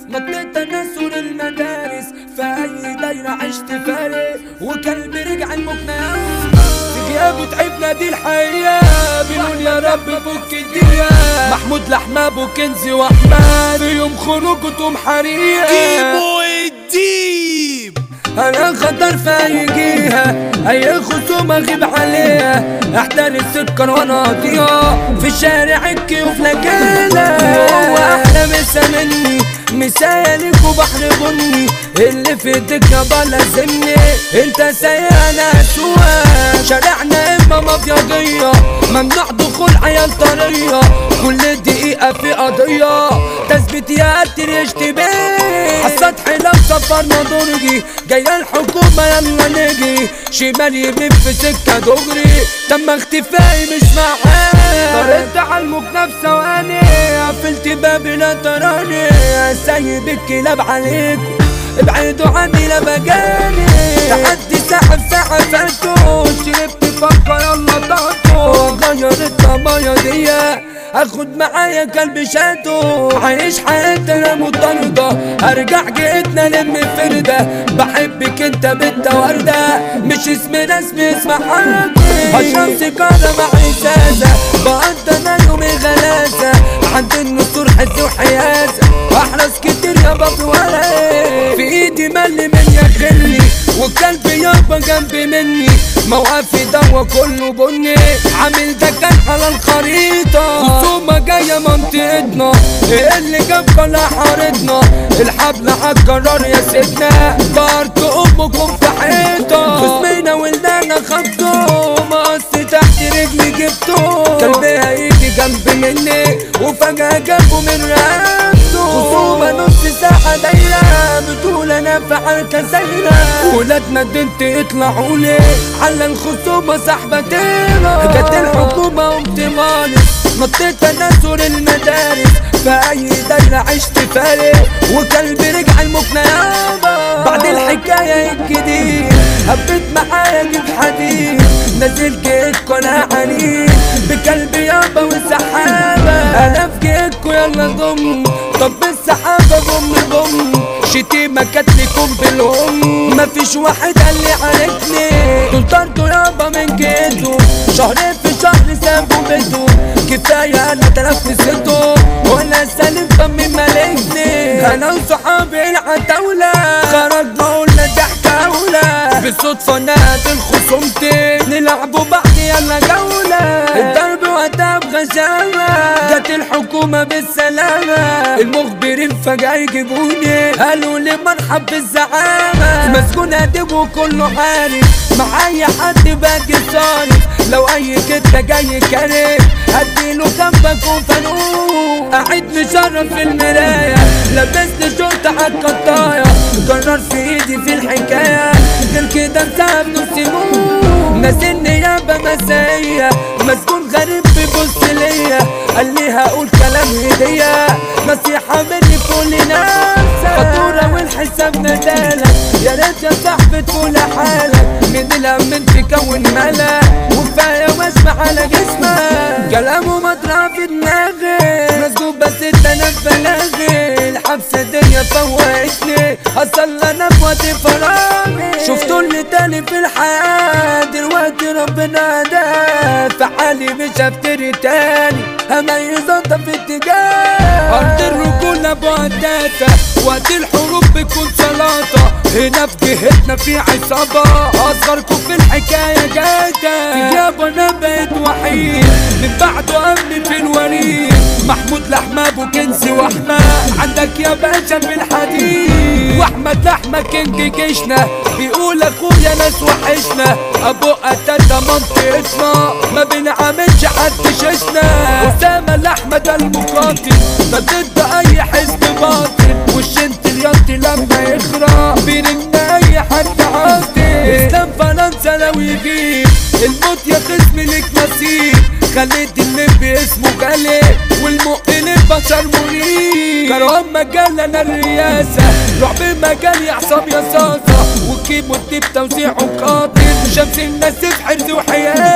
نطيت تنسل المدارس في اي دايرة عشت فارق وكلبي رجع المقنع في غيابه تعبنا دي الحقيقة بنقول يا رب فك الدنيا محمود لحماب وكنزي واحمد في يوم خروجتهم حريقة كيمو الديب انا خطر في اي جهه اي خصومه اغيب عليها احتر السكر وانا قاضيها في الشارع الكيوف لجاله هو احلى مسا مني مثالك وبحر بني اللي في ايدك يابا لازمني انت سايق انا اسواق شارعنا اما مبيضيه ممنوع دخول عيال طريه كل دقيقه في قضيه تثبت يا قتل اشتباه السطح لو سفرنا درجي جاية الحكومة يلا نجي شمال يمين في سكة دغري تم اختفائي مش معاه طريت على المكنة في ثواني قفلت بابي لا تراني سايب الكلاب عليكم ابعدوا عني لا بجاني تحدي ساعة ساعة فاتوا شربت فكر يلا طاقته غير الطبايا دي اخد معايا كلب شاتو عايش حياتي انا مضطردة ارجع جيتنا لم فردة بحبك انت بنت وردة مش اسمي رسمي اسم حاجي اشرب سيجارة مع ازازة بقضي انا يومي غلاسة عند النسور حز وحيازة احرس كتير يابا في ورقي في ايدي ملي من يخلي والكلب يابا جنبي مني موقفي دوا كله بني عامل ده كان على الخريطة خصومة جاية منطقتنا ايه اللي جاب كل حارتنا الحبل عالجرار يا سيدنا طارت امكم في حيطة خصمينا ولدانا خبطوا مقص تحت رجلي جبته كلبي هيجي جنب مني وفجأة جنبه من رقبته خصومة نص ساعة دايرة بتقول انا في حركة سايرة ولاد مدينتي يطلعوا لي على الخصومة سحبة تيرة جت الحكومة قمت مالس نطيت تناسل المدارس في اي دايرة عشت فارق وكلبي رجع المكنة يابا بعد الحكاية الجديد هبت معايا جيب حديد نزل جيتكو انا عنيد بكلبي يابا والسحابة انا في جيتكو يلا ضم طب السحابة ضم ضم شتيمة كانت لكم بالهم مفيش واحد قال لي عارفني دول طردوا يابا من جيتو شهرين في شهر سابوا بيتو كفاية انا تنفسته وانا سالم فمي مالكني انا وصحابي العتاولة خرجنا قلنا ضحكة أولى بالصدفة نادي خصومتي نلعبوا بعض يلا جولة الضرب وقتها بغشامة جت الحكومة بالسلامة المخبرين فجأة يجيبوني قالوا لي مرحب بالزعامة مسجون ادب وكله عارف معايا حد باجي صارف لو اي كده جاي كارف هديله جنبك وفانوس قاعد مشرف في المراية لبست شرطة عالقطاية قرار في ايدي في الحكاية غير كده انتهى بنص نور نازلني يابا مسايا مسجون غريب بيبص ليا قال لي هقول كلام هدية نصيحة مني كل نفسك فاتورة والحساب ندالك يا ريت يا صاحبي تقول حالك من الهم تكون ملك وكفاية واسمع على جسمك كلامه مطرح في دماغي مسجون بس انت انا في بلاغي الحبس الدنيا فوقتني اصل انا في وقت فراغي شفتوا اللي تاني في الحياة دلوقتي ربنا هداه في حالي مش هفتري تاني هميز انت في اتجاه ارض الرجولة بعداتة وقت الحروب بتكون سلاطة هنا في جهتنا في عصابة اصغركم في الحكاية جاتا يابا انا بقيت وحيد من بعده امني في الوريد محمود لحماب وكنزي واحمد عندك يا باشا في الحديد واحمد لحمة كينج جيشنا بيقول اخويا ناس وحشنا ابو قتادة منطقتنا ما بنعملش حد ششنا اسامة الاحمد المقاتل ده ضد اي حزب باطل والشنت اليانتي لما يخرى بيرمنا اي حد عاطل اسلام فرنسا لو يجيب الموت يا خصم لك نصيب خليت اللي اسمه غالي والمقل البشر مريب كرهان مجال انا الرئاسة رعب مجال يا عصام يا صاصة وكيمو الدب توزيعه قاتل شمس الناس في حرز وحياة